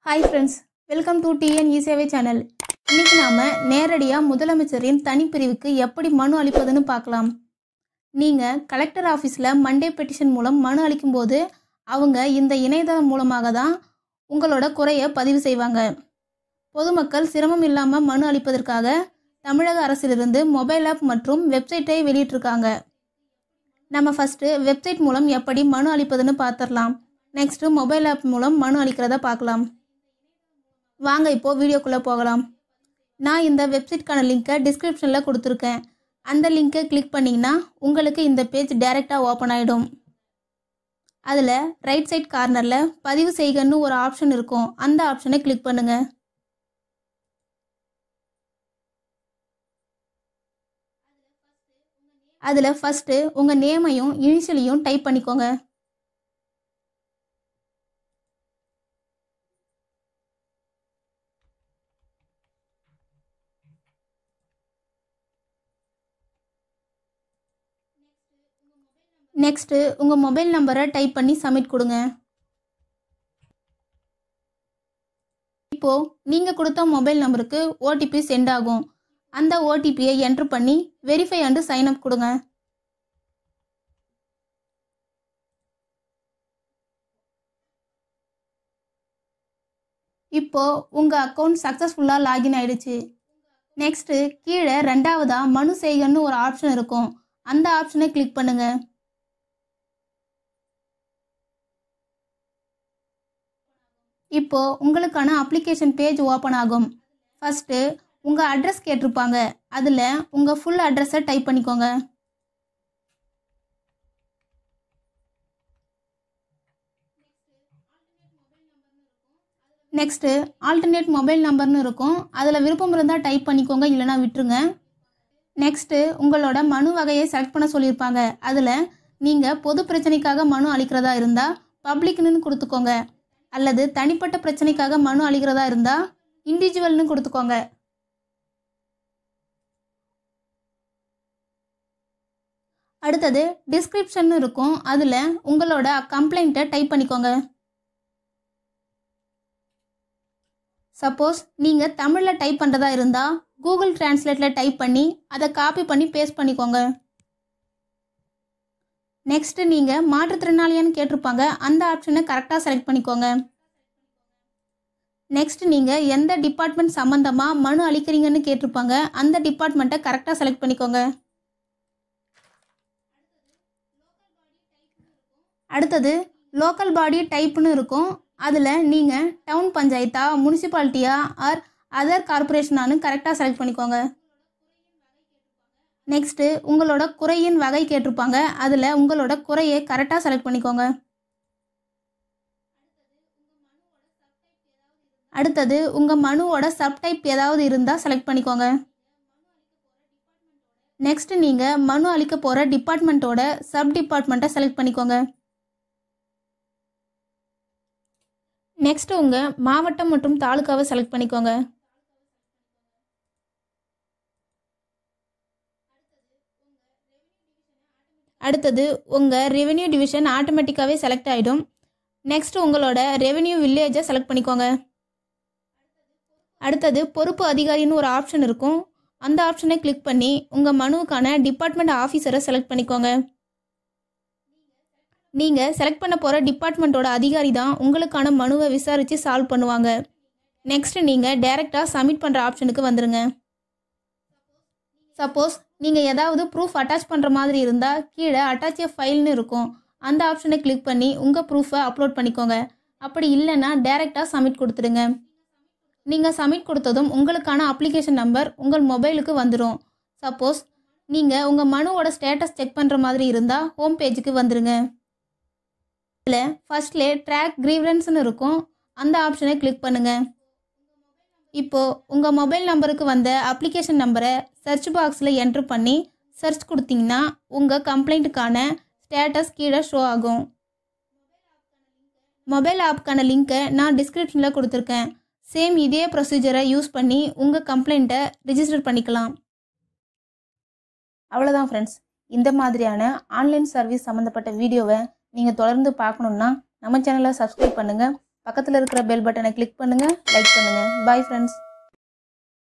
hi friends welcome to TN eSevai channel இன்னைக்கு நாம நேரடியாக முதலமைச்சரின் தனிப்பிரிவுக்கு எப்படி மனு அளிப்பதுன்னு பார்க்கலாம் நீங்கள் கலெக்டர் ஆஃபீஸில் மண்டே பெட்டிஷன் மூலம் மனு அளிக்கும்போது அவங்க இந்த இணையதளம் மூலமாக தான் உங்களோட குறையை பதிவு செய்வாங்க பொதுமக்கள் சிரமம் இல்லாமல் மனு அளிப்பதற்காக தமிழக அரசிலிருந்து மொபைல் ஆப் மற்றும் வெப்சைட்டை வெளியிட்டிருக்காங்க நம்ம ஃபஸ்ட்டு வெப்சைட் மூலம் எப்படி மனு அளிப்பதுன்னு பார்த்துடலாம் நெக்ஸ்ட்டு மொபைல் ஆப் மூலம் மனு அளிக்கிறத பார்க்கலாம் வாங்க இப்போ வீடியோக்குள்ளே போகலாம் நான் இந்த வெப்சைட்கான லிங்க்கை டிஸ்கிரிப்ஷனில் கொடுத்துருக்கேன் அந்த லிங்க்கை கிளிக் பண்ணிங்கன்னா உங்களுக்கு இந்த பேஜ் டைரெக்டாக ஓப்பன் ஆகிடும் அதில் ரைட் சைட் கார்னரில் பதிவு செய்கன்னு ஒரு ஆப்ஷன் இருக்கும் அந்த ஆப்ஷனை கிளிக் பண்ணுங்கள் அதில் ஃபஸ்ட்டு உங்கள் நேமையும் இனிஷியலையும் டைப் பண்ணிக்கோங்க நெக்ஸ்ட்டு உங்கள் மொபைல் நம்பரை டைப் பண்ணி சப்மிட் கொடுங்க இப்போது நீங்கள் கொடுத்த மொபைல் நம்பருக்கு ஓடிபி சென்ட் ஆகும் அந்த ஓடிபியை என்ட்ரு பண்ணி வெரிஃபை அண்டு சைன் அப் கொடுங்க இப்போ உங்கள் அக்கௌண்ட் சக்ஸஸ்ஃபுல்லாக லாகின் ஆயிடுச்சு நெக்ஸ்ட்டு கீழே ரெண்டாவதாக மனு செய்கன்னு ஒரு ஆப்ஷன் இருக்கும் அந்த ஆப்ஷனை கிளிக் பண்ணுங்க இப்போ உங்களுக்கான அப்ளிகேஷன் பேஜ் ஓப்பன் ஆகும் ஃபஸ்ட்டு உங்கள் அட்ரஸ் கேட்டிருப்பாங்க அதில் உங்கள் ஃபுல் அட்ரஸை டைப் பண்ணிக்கோங்க நெக்ஸ்ட்டு ஆல்டர்னேட் மொபைல் நம்பர்னு இருக்கும் அதில் விருப்பம் இருந்தால் டைப் பண்ணிக்கோங்க இல்லைனா விட்டுருங்க நெக்ஸ்ட்டு உங்களோட மனு வகையை செலக்ட் பண்ண சொல்லியிருப்பாங்க அதில் நீங்கள் பொது பிரச்சனைக்காக மனு அளிக்கிறதா இருந்தால் பப்ளிக்னு கொடுத்துக்கோங்க அல்லது தனிப்பட்ட பிரச்சனைக்காக மனு அளிக்கிறதா இருந்தால் இண்டிவிஜுவல்னு கொடுத்துக்கோங்க அடுத்தது டிஸ்கிரிப்ஷன் இருக்கும் அதில் உங்களோட கம்ப்ளைண்ட்டை டைப் பண்ணிக்கோங்க சப்போஸ் நீங்கள் தமிழில் டைப் பண்ணுறதா இருந்தால் கூகுள் டிரான்ஸ்லேட்டில் டைப் பண்ணி அதை காப்பி பண்ணி பேஸ்ட் பண்ணிக்கோங்க நெக்ஸ்ட்டு நீங்கள் மாற்றுத்திறனாளியான்னு கேட்டிருப்பாங்க அந்த ஆப்ஷனை கரெக்டாக செலக்ட் பண்ணிக்கோங்க நெக்ஸ்ட் நீங்கள் எந்த டிபார்ட்மெண்ட் சம்மந்தமாக மனு அளிக்கிறீங்கன்னு கேட்டிருப்பாங்க அந்த டிபார்ட்மெண்ட்டை கரெக்டாக செலக்ட் பண்ணிக்கோங்க அடுத்தது லோக்கல் பாடி டைப்னு இருக்கும் அதில் நீங்கள் டவுன் பஞ்சாயத்தா முனிசிபாலிட்டியா ஆர் அதர் கார்பரேஷனானு கரெக்டாக செலக்ட் பண்ணிக்கோங்க நெக்ஸ்ட்டு உங்களோட குறையின் வகை கேட்டிருப்பாங்க அதில் உங்களோட குறையை கரெக்டாக செலக்ட் பண்ணிக்கோங்க அடுத்தது உங்கள் மனுவோட சப்டைப் ஏதாவது இருந்தால் செலக்ட் பண்ணிக்கோங்க நெக்ஸ்ட் நீங்கள் மனு அளிக்க போகிற டிபார்ட்மெண்ட்டோட சப் டிபார்ட்மெண்ட்டை செலக்ட் பண்ணிக்கோங்க நெக்ஸ்ட் உங்கள் மாவட்டம் மற்றும் தாலுக்காவை செலக்ட் பண்ணிக்கோங்க அடுத்தது உங்கள் ரெவென்யூ டிவிஷன் ஆட்டோமேட்டிக்காகவே செலக்ட் ஆகிடும் நெக்ஸ்ட் உங்களோட ரெவென்யூ வில்லேஜை செலக்ட் பண்ணிக்கோங்க அடுத்தது பொறுப்பு அதிகாரின்னு ஒரு ஆப்ஷன் இருக்கும் அந்த ஆப்ஷனை கிளிக் பண்ணி உங்கள் மனுவுக்கான டிபார்ட்மெண்ட் ஆஃபீஸரை செலக்ட் பண்ணிக்கோங்க நீங்கள் செலக்ட் பண்ண போகிற டிபார்ட்மெண்ட்டோட அதிகாரி தான் உங்களுக்கான மனுவை விசாரித்து சால்வ் பண்ணுவாங்க நெக்ஸ்ட் நீங்கள் டைரெக்டாக சப்மிட் பண்ணுற ஆப்ஷனுக்கு வந்துடுங்க சப்போஸ் நீங்கள் ஏதாவது ப்ரூஃப் அட்டாச் பண்ணுற மாதிரி இருந்தால் கீழே அட்டாச் எ ஃபைல்னு இருக்கும் அந்த ஆப்ஷனை கிளிக் பண்ணி உங்கள் ப்ரூஃபை அப்லோட் பண்ணிக்கோங்க அப்படி இல்லைன்னா டைரெக்டாக சப்மிட் கொடுத்துடுங்க நீங்கள் சப்மிட் கொடுத்ததும் உங்களுக்கான அப்ளிகேஷன் நம்பர் உங்கள் மொபைலுக்கு வந்துடும் சப்போஸ் நீங்கள் உங்கள் மனுவோட ஸ்டேட்டஸ் செக் பண்ணுற மாதிரி இருந்தால் ஹோம் பேஜுக்கு வந்துடுங்க இதில் ஃபர்ஸ்ட்லே ட்ராக் க்ரீவரன்ஸ்னு இருக்கும் அந்த ஆப்ஷனை கிளிக் பண்ணுங்கள் இப்போது உங்கள் மொபைல் நம்பருக்கு வந்த அப்ளிகேஷன் நம்பரை சர்ச் பாக்ஸில் என்ட்ரு பண்ணி சர்ச் கொடுத்தீங்கன்னா உங்கள் கம்ப்ளைண்ட்டுக்கான ஸ்டேட்டஸ் கீழே ஷோ ஆகும் மொபைல் ஆப்புக்கான லிங்க்கை நான் டிஸ்கிரிப்ஷனில் கொடுத்துருக்கேன் சேம் இதே ப்ரொசீஜரை யூஸ் பண்ணி உங்கள் கம்ப்ளைண்ட்டை ரிஜிஸ்டர் பண்ணிக்கலாம் அவ்வளோதான் ஃப்ரெண்ட்ஸ் இந்த மாதிரியான ஆன்லைன் சர்வீஸ் சம்மந்தப்பட்ட வீடியோவை நீங்கள் தொடர்ந்து பார்க்கணுன்னா நம்ம சேனலை சப்ஸ்கிரைப் பண்ணுங்கள் பக்கத்தில் இருக்கிற பெல் பட்டனை கிளிக் பண்ணுங்கள் லைக் பண்ணுங்கள் பாய் ஃப்ரெண்ட்ஸ்